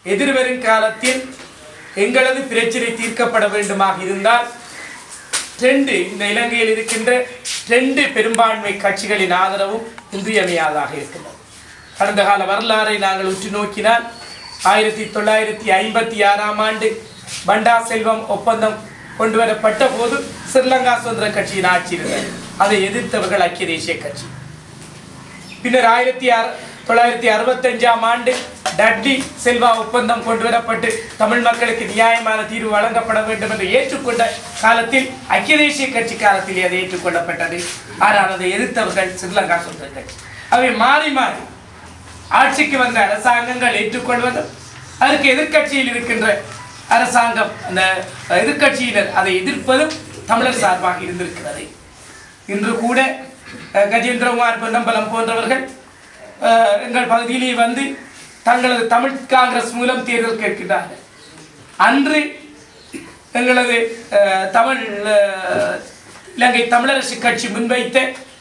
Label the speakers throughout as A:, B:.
A: எதிர்வரும் காலத்தில் எங்களது பிரச்சனை தீர்க்கப்பட வேண்டுமாக இருந்தால் ரெண்டு இந்த இலங்கையில் இருக்கின்ற ரெண்டு பெரும்பான்மை கட்சிகளின் ஆதரவும் இன்றியமையாததாக இருக்கின்றது கடந்த கால வரலாறை நாங்கள் உற்று நோக்கினால் ஆயிரத்தி தொள்ளாயிரத்தி ஐம்பத்தி ஆறாம் ஆண்டு பண்டா செல்வம் ஒப்பந்தம் கொண்டு வரப்பட்ட போது ஸ்ரீலங்கா சுதந்திர கட்சியின் ஆட்சி இருந்தது அதை எதிர்த்தவர்கள் ஐக்கிய தேசிய கட்சி பின்னர் ஆயிரத்தி ஆறு தொள்ளாயிரத்தி அறுபத்தஞ்சாம் ஆண்டு டட்லி செல்வா ஒப்பந்தம் கொண்டு வரப்பட்டு தமிழ் மக்களுக்கு நியாயமான தீர்வு வழங்கப்பட வேண்டும் என்று ஏற்றுக்கொண்ட காலத்தில் ஐக்கிய தேசிய கட்சி காலத்தில் அது ஏற்றுக்கொள்ளப்பட்டது ஆனால் அதை எதிர்த்தவர்கள் ஸ்ரீலங்கா சுதந்திர கட்சி அவை மாறி மாறி ஆட்சிக்கு வந்த அரசாங்கங்கள் ஏற்றுக்கொள்வதும் அதற்கு எதிர்க்கட்சியில் இருக்கின்ற அரசாங்கம் அந்த எதிர்க்கட்சியினர் அதை எதிர்ப்பதும் தமிழர் சார்பாக இருந்திருக்கிறது இன்று கூட அஹ், கஜேந்திரகுமார் பொன்னம்பலம் போன்றவர்கள் அஹ், எங்கள் பகுதியிலே வந்து தங்களது தமிழ் காங்கிரஸ் மூலம் தேர்தல் கேட்கிறார்கள் அன்று எங்களது அஹ், தமிழ் அஹ், இலங்கை தமிழரசு கட்சி முன்வைத்த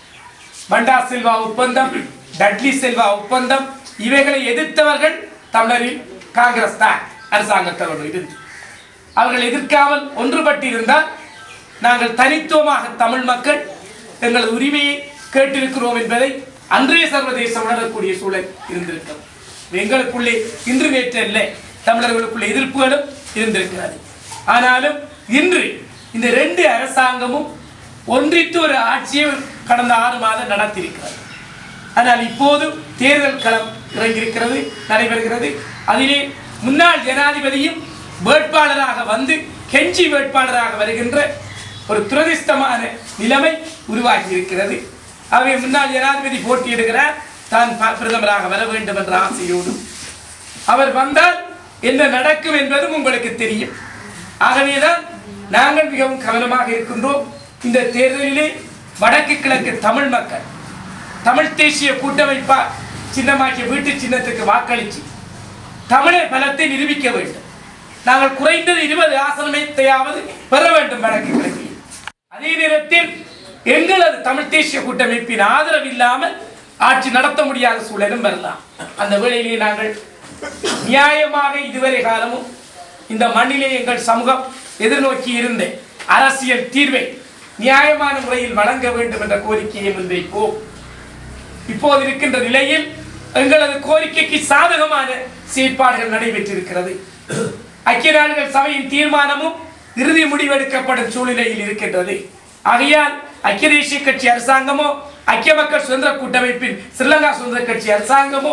A: பண்டா செல்வா ஒப்பந்தம் டட்லி செல்வா ஒப்பந்தம் இவைகளை எதிர்த்தவர்கள் தமிழரில் காங்கிரஸ் தான் அரசாங்கத்தோடு இருந்து அவர்கள் எதிர்க்காமல் ஒன்றுபட்டிருந்தால் நாங்கள் தனித்துவமாக தமிழ் மக்கள் எங்களது உரிமையை கேட்டிருக்கிறோம் என்பதை அன்றைய சர்வதேசம் உணரக்கூடிய சூழல் இருந்திருக்கிறது எங்களுக்குள்ளே இன்று நேற்று அல்ல தமிழர்களுக்குள்ள எதிர்ப்புகளும் இருந்திருக்கிறது ஆனாலும் இன்று இந்த ரெண்டு அரசாங்கமும் ஒன்றித்து ஒரு ஆட்சியை கடந்த ஆறு மாதம் நடத்தியிருக்கிறது ஆனால் இப்போது தேர்தல் களம் இறங்கியிருக்கிறது நடைபெறுகிறது அதிலே முன்னாள் ஜனாதிபதியும் வேட்பாளராக வந்து கெஞ்சி வேட்பாளராக வருகின்ற ஒரு துரதிர்ஷ்டமான நிலைமை உருவாகி இருக்கிறது ஆகவே முன்னாள் ஜனாதிபதி போட்டியிடுகிறார் தான் ப- பிரதமராக வர வேண்டும் என்ற ஆசையோடு அவர் வந்தால் என்ன நடக்கும் என்பதும் உங்களுக்கு தெரியும் ஆகவேதான் நாங்கள் மிகவும் கவனமாக இருக்கின்றோம் இந்த தேர்தலிலே வடக்கு கிழக்கு தமிழ் மக்கள் தமிழ் தேசிய கூட்டமைப்பா சின்னமாக்கிய வீட்டு சின்னத்துக்கு வாக்களித்து தமிழர் பலத்தை நிரூபிக்க வேண்டும் நாங்கள் குறைந்தது இருபது ஆசனத்தையாவது பெற வேண்டும் வடக்கு கிழக்கில் அதே நேரத்தில் எங்களது தமிழ் தேசிய கூட்டமைப்பின் ஆதரவு இல்லாமல் ஆட்சி நடத்த முடியாத சூழலும் வரலாம் அந்த வேளையிலே நாங்கள் நியாயமாக இதுவரை காலமும் இந்த மண்ணிலே எங்கள் சமூகம் எதிர்நோக்கி இருந்த அரசியல் தீர்வை நியாயமான முறையில் வழங்க வேண்டும் என்ற கோரிக்கையை முன்வைப்போம் இப்போது இருக்கின்ற நிலையில் எங்களது கோரிக்கைக்கு சாதகமான செயற்பாடுகள் நடைபெற்றிருக்கிறது ஐக்கிய நாடுகள் சபையின் தீர்மானமும் இறுதி முடிவெடுக்கப்படும் சூழ்நிலையில் இருக்கின்றது ஆகையால் ஐக்கிய தேசிய கட்சி அரசாங்கமோ ஐக்கிய மக்கள் சுதந்திர கூட்டமைப்பின் ஸ்ரீலங்கா சுதந்திர கட்சி அரசாங்கமோ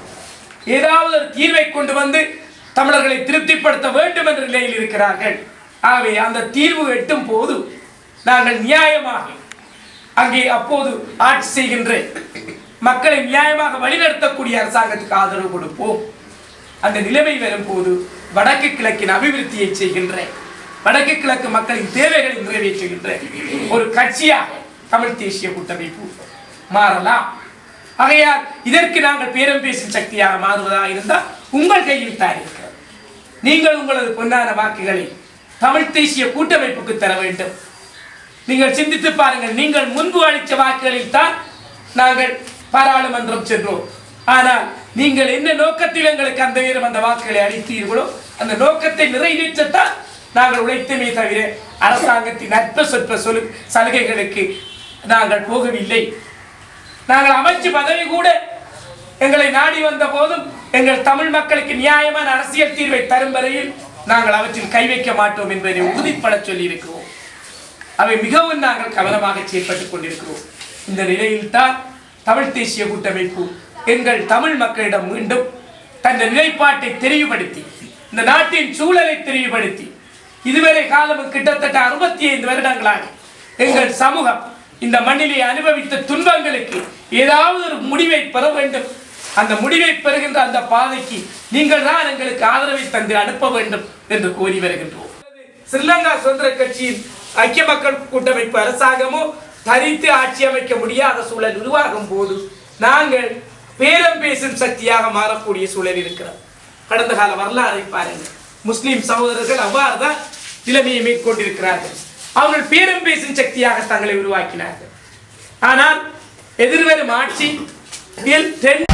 A: ஏதாவது ஒரு தீர்வை கொண்டு வந்து தமிழர்களை திருப்திப்படுத்த வேண்டும் என்ற நிலையில் இருக்கிறார்கள் ஆகவே அந்த தீர்வு எட்டும் போது நாங்கள் நியாயமாக அங்கே அப்போது ஆட்சி செய்கின்ற மக்களை நியாயமாக வழிநடத்தக்கூடிய அரசாங்கத்துக்கு ஆதரவு கொடுப்போம் அந்த நிலைமை வரும்போது வடக்கு கிழக்கின் அபிவிருத்தியை செய்கின்ற வடக்கு கிழக்கு மக்களின் தேவைகளை நிறைவேற்றுகின்ற ஒரு கட்சியாக தமிழ் தேசிய கூட்டமைப்பு மாறலாம் ஆகையால் இதற்கு நாங்கள் பேரம் பேசும் சக்தியாக மாறுவதாக இருந்தால் உங்கள் கையில் தான் இருக்கிறது நீங்கள் உங்களது பொன்னான வாக்குகளை தமிழ் தேசிய கூட்டமைப்புக்கு தர வேண்டும் நீங்கள் சிந்தித்து பாருங்கள் நீங்கள் முன்பு அளித்த வாக்குகளில் தான் நாங்கள் பாராளுமன்றம் சென்றோம் ஆனால் நீங்கள் என்ன நோக்கத்தில் எங்களுக்கு அந்த நேரம் அந்த வாக்குகளை அளித்தீர்களோ அந்த நோக்கத்தை நிறைவேற்றத்தான் நாங்கள் உழைத்தமே தவிர அரசாங்கத்தின் அற்ப சொற்ப சொலு சலுகைகளுக்கு நாங்கள் போகவில்லை நாங்கள் அமைச்சு பதவி கூட எங்களை நாடி வந்த போதும் எங்கள் தமிழ் மக்களுக்கு நியாயமான அரசியல் தீர்வை தரும் வரையில் நாங்கள் அவற்றில் கை வைக்க மாட்டோம் என்பதை உறுதிப்பட சொல்லியிருக்கிறோம் அவை மிகவும் நாங்கள் கவனமாக செயல்பட்டுக் கொண்டிருக்கிறோம் இந்த நிலையில்தான் தமிழ் தேசிய கூட்டமைப்பு எங்கள் தமிழ் மக்களிடம் மீண்டும் தன் நிலைப்பாட்டை தெளிவுபடுத்தி இந்த நாட்டின் சூழலை தெளிவுபடுத்தி இதுவரை காலமும் கிட்டத்தட்ட அறுபத்தி ஐந்து வருடங்களாக எங்கள் சமூகம் இந்த மண்ணிலே அனுபவித்த துன்பங்களுக்கு ஏதாவது ஒரு முடிவை பெற வேண்டும் அந்த முடிவை பெறுகின்ற அந்த பாதைக்கு நீங்கள் தான் எங்களுக்கு ஆதரவை தந்து அனுப்ப வேண்டும் என்று கோரி வருகின்றோம் ஸ்ரீலங்கா சுதந்திர கட்சியின் ஐக்கிய மக்கள் கூட்டமைப்பு அரசாங்கமோ தரித்து ஆட்சி அமைக்க முடியாத சூழல் உருவாகும் போது நாங்கள் பேரம் பேசும் சக்தியாக மாறக்கூடிய சூழல் இருக்கிறது கடந்த கால வரலாறை பாருங்கள் முஸ்லிம் சகோதரர்கள் அவ்வாறு தான் நிலைமையை மேற்கொண்டிருக்கிறார்கள் அவர்கள் பேரம் பேசும் சக்தியாக தங்களை உருவாக்கினார்கள் ஆனால் எதிர்வரும் ஆட்சி இதில் ரெண்டு